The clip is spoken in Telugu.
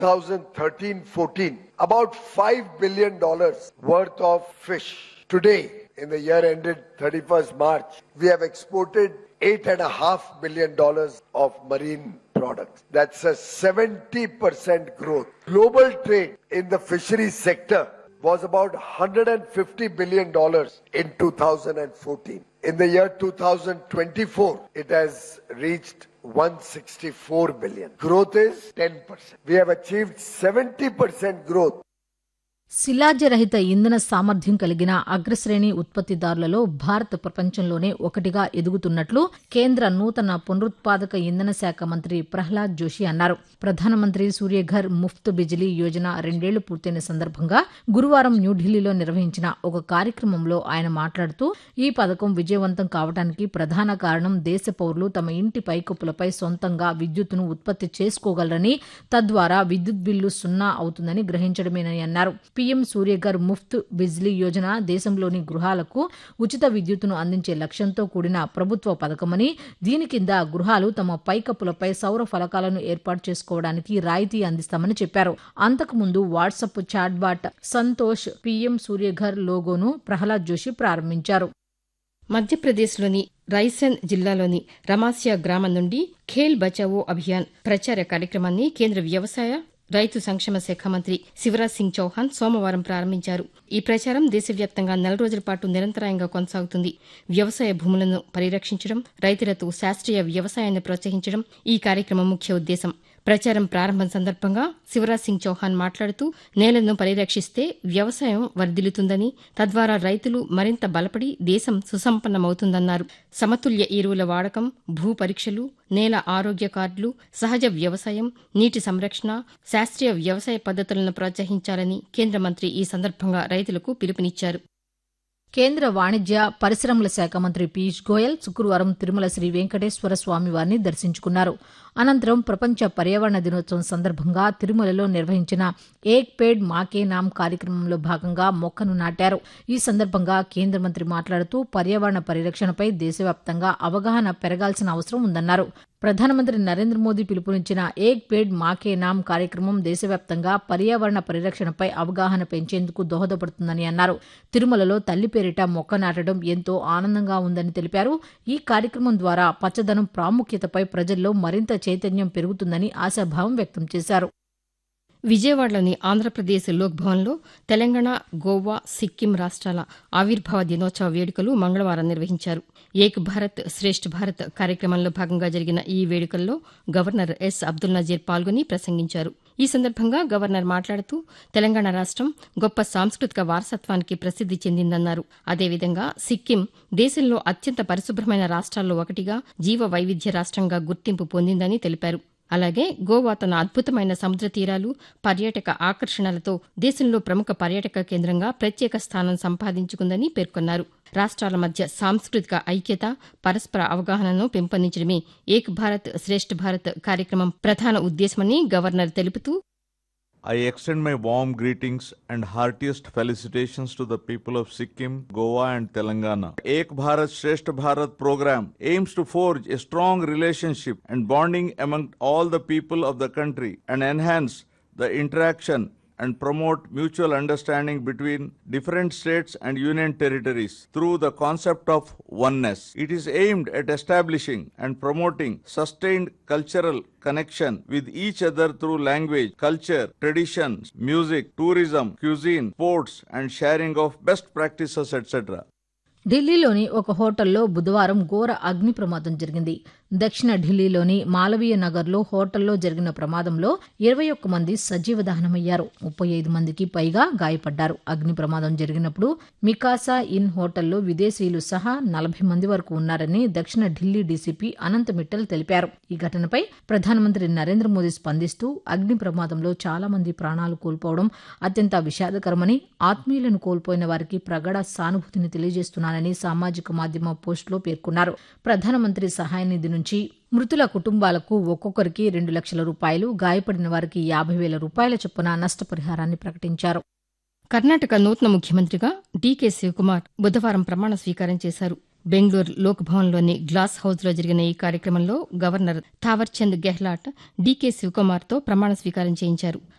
2013-14, about $5 billion worth of fish. Today, in the year ended 31st March, we have exported $8.5 billion of marine products. That's a 70% growth. Global trade in the fisheries sector was about $150 billion in 2014. In the year 2024, it has reached 164 billion. Growth is 10%. We have achieved 70% growth శిలాజ్యరహిత ఇంధన సామర్థ్యం కలిగిన అగ్రశ్రేణి ఉత్పత్తిదారులలో భారత్ ప్రపంచంలోనే ఒకటిగా ఎదుగుతున్నట్లు కేంద్ర నూతన పునరుత్పాదక ఇంధన శాఖ మంత్రి ప్రహ్లాద్ జోషి అన్నారు ప్రధానమంత్రి సూర్యఘర్ ముఫ్త్ బిజిలీ యోజన రెండేళ్లు పూర్తయిన సందర్భంగా గురువారం న్యూఢిల్లీలో నిర్వహించిన ఒక కార్యక్రమంలో ఆయన మాట్లాడుతూ ఈ పథకం విజయవంతం కావడానికి ప్రధాన కారణం దేశ పౌరులు తమ ఇంటి పైకప్పులపై సొంతంగా విద్యుత్తును ఉత్పత్తి చేసుకోగలరని తద్వారా విద్యుత్ బిల్లు సున్నా అవుతుందని గ్రహించడమేనని అన్నారు పీఎం సూర్యగర్ ముఫ్త్ బిజ్లీ యోజన దేశంలోని గృహాలకు ఉచిత విద్యుత్తును అందించే లక్ష్యంతో కూడిన ప్రభుత్వ పథకమని దీని కింద గృహాలు తమ పైకప్పులపై సౌర ఫలకాలను ఏర్పాటు చేసుకోవడానికి రాయితీ అందిస్తామని చెప్పారు అంతకుముందు WhatsApp chatbot Santosh PM Suryaghar లోగోను ప్రహ్లాద్ జోషి ప్రారంభించారు మధ్యప్రదేశ్లోని రైసెన్ జిల్లాలోని రమాస్య గ్రామం నుండి ఖేల్ బచావో అభియాన్ ప్రచార కార్యక్రమాన్ని కేంద్ర వ్యవసాయ రైతు సంక్షేమ శాఖ మంత్రి శివరాజ్ సింగ్ చౌహాన్ సోమవారం ప్రారంభించారు ఈ ప్రచారం దేశవ్యాప్తంగా నెల రోజుల పాటు నిరంతరాయంగా కొనసాగుతుంది వ్యవసాయ భూములను పరిరక్షించడం రైతులతో శాస్త్రీయ వ్యవసాయాన్ని ప్రోత్సహించడం ఈ కార్యక్రమం ముఖ్య ఉద్దేశం ప్రచారం ప్రారంభం సందర్భంగా శివరాజ్ సింగ్ చౌహాన్ మాట్లాడుతూ నేలను పరిరక్షిస్తే వ్యవసాయం వర్ధిల్లుతుందని తద్వారా రైతులు మరింత బలపడి దేశం సుసంపన్నమవుతుందన్నారు సమతుల్య ఎరువుల వాడకం భూ పరీక్షలు నేల ఆరోగ్య కార్డులు సహజ వ్యవసాయం నీటి సంరక్షణ శాస్త్రీయ వ్యవసాయ పద్దతులను ప్రోత్సహించాలని కేంద్ర మంత్రి ఈ సందర్భంగా రైతులకు పిలుపునిచ్చారు కేంద్ర వాణిజ్య పరిశ్రమల శాఖ మంత్రి పీయూష్ గోయల్ శుక్రవారం తిరుమల శ్రీ వెంకటేశ్వర స్వామి వారిని దర్శించుకున్నారు అనంతరం ప్రపంచ పర్యావరణ దినోత్సవం సందర్భంగా తిరుమలలో నిర్వహించిన ఏక్ పేడ్ మాకే నామ్ కార్యక్రమంలో భాగంగా మొక్కను నాటారు ఈ సందర్భంగా కేంద్ర మంత్రి మాట్లాడుతూ పర్యావరణ పరిరక్షణపై దేశవ్యాప్తంగా అవగాహన పెరగాల్సిన అవసరం ఉందన్నారు ప్రధానమంత్రి నరేంద్ర మోదీ పిలుపునిచ్చిన ఏక్ పేడ్ మాకే నామ్ కార్యక్రమం దేశవ్యాప్తంగా పర్యావరణ పరిరక్షణపై అవగాహన పెంచేందుకు దోహదపడుతుందని అన్నారు తిరుమలలో తల్లి పేరిట మొక్క నాటడం ఎంతో ఆనందంగా ఉందని తెలిపారు ఈ కార్యక్రమం ద్వారా పచ్చదనం ప్రాముఖ్యతపై ప్రజల్లో మరింత చైతన్యం పెరుగుతుందని ఆశాభావం వ్యక్తం చేశారు విజయవాడలోని ఆంధ్రప్రదేశ్ లోక్ భవన్లో తెలంగాణ గోవా సిక్కిం రాష్ట్రాల ఆవిర్భావ దినోత్సవ వేడుకలు మంగళవారం నిర్వహించారు ఏక్ భారత్ శ్రేష్ఠ భారత్ కార్యక్రమంలో భాగంగా జరిగిన ఈ వేడుకల్లో గవర్నర్ ఎస్ అబ్దుల్ నజీర్ పాల్గొని ప్రసంగించారు ఈ సందర్భంగా గవర్నర్ మాట్లాడుతూ తెలంగాణ రాష్టం గొప్ప సాంస్కృతిక వారసత్వానికి ప్రసిద్ది చెందిందన్నారు అదేవిధంగా సిక్కిం దేశంలో అత్యంత పరిశుభ్రమైన రాష్ట్రాల్లో ఒకటిగా జీవ వైవిధ్య రాష్ట్రంగా గుర్తింపు పొందిందని తెలిపారు అలాగే గోవా తన అద్భుతమైన సముద్ర తీరాలు పర్యాటక ఆకర్షణలతో దేశంలో ప్రముఖ పర్యాటక కేంద్రంగా ప్రత్యేక స్థానం సంపాదించుకుందని పేర్కొన్నారు రాష్ట్రాల మధ్య సాంస్కృతిక ఐక్యత పరస్పర అవగాహనను పెంపొందించడమే ఏక్ భారత్ శ్రేష్ఠ భారత్ కార్యక్రమం ప్రధాన ఉద్దేశమని గవర్నర్ తెలుపుతూ I extend my warm greetings and heartiest felicitations to the people of Sikkim, Goa, and Telangana. Ek Bharat Shresth Bharat program aims to forge a strong relationship and bonding among all the people of the country and enhance the interaction and promote mutual understanding between different states and union territories through the concept of oneness. It is aimed at establishing and promoting sustained cultural connection with each other through language, culture, traditions, music, tourism, cuisine, sports, and sharing of best practices, etc. ఢిల్లీలోని ఒక హోటల్లో బుధవారం ఘోర అగ్ని ప్రమాదం జరిగింది దక్షిణ ఢిల్లీలోని మాలవీయ నగర్లో హోటల్లో జరిగిన ప్రమాదంలో ఇరవై ఒక్క మంది సజీవ దహనమయ్యారు ముప్పై ఐదు మందికి పైగా గాయపడ్డారు అగ్ని ప్రమాదం జరిగినప్పుడు మికాసా ఇన్ హోటల్లో విదేశీయులు సహా నలభై మంది వరకు ఉన్నారని దక్షిణ ఢిల్లీ డీసీపీ అనంత్ మిట్టల్ తెలిపారు ఈ ఘటనపై ప్రధానమంత్రి నరేంద్ర మోదీ స్పందిస్తూ అగ్ని ప్రమాదంలో చాలా మంది ప్రాణాలు కోల్పోవడం అత్యంత విషాదకరమని ఆత్మీయులను కోల్పోయిన వారికి ప్రగాఢ సానుభూతిని తెలియజేస్తున్నానని సామాజిక మాధ్యమ పోస్టులో పేర్కొన్నారు ప్రధానమంత్రి సహాయ నిధి నుంచి మృతుల కుటుంబాలకు ఒక్కొక్కరికి రెండు లక్షల రూపాయలు గాయపడిన వారికి యాభై వేల రూపాయల చొప్పున నష్టపరిహారాన్ని ప్రకటించారు కర్ణాటక నూతన ముఖ్యమంత్రిగా డీకే శివకుమార్ బుధవారం ప్రమాణ స్వీకారం చేశారు బెంగళూరు లోక్ భవన్లోని గ్లాస్ హౌస్లో జరిగిన ఈ కార్యక్రమంలో గవర్నర్ థావర్చంద్ గెహ్లాట్ డీకే శివకుమార్తో ప్రమాణ స్వీకారం చేయించారు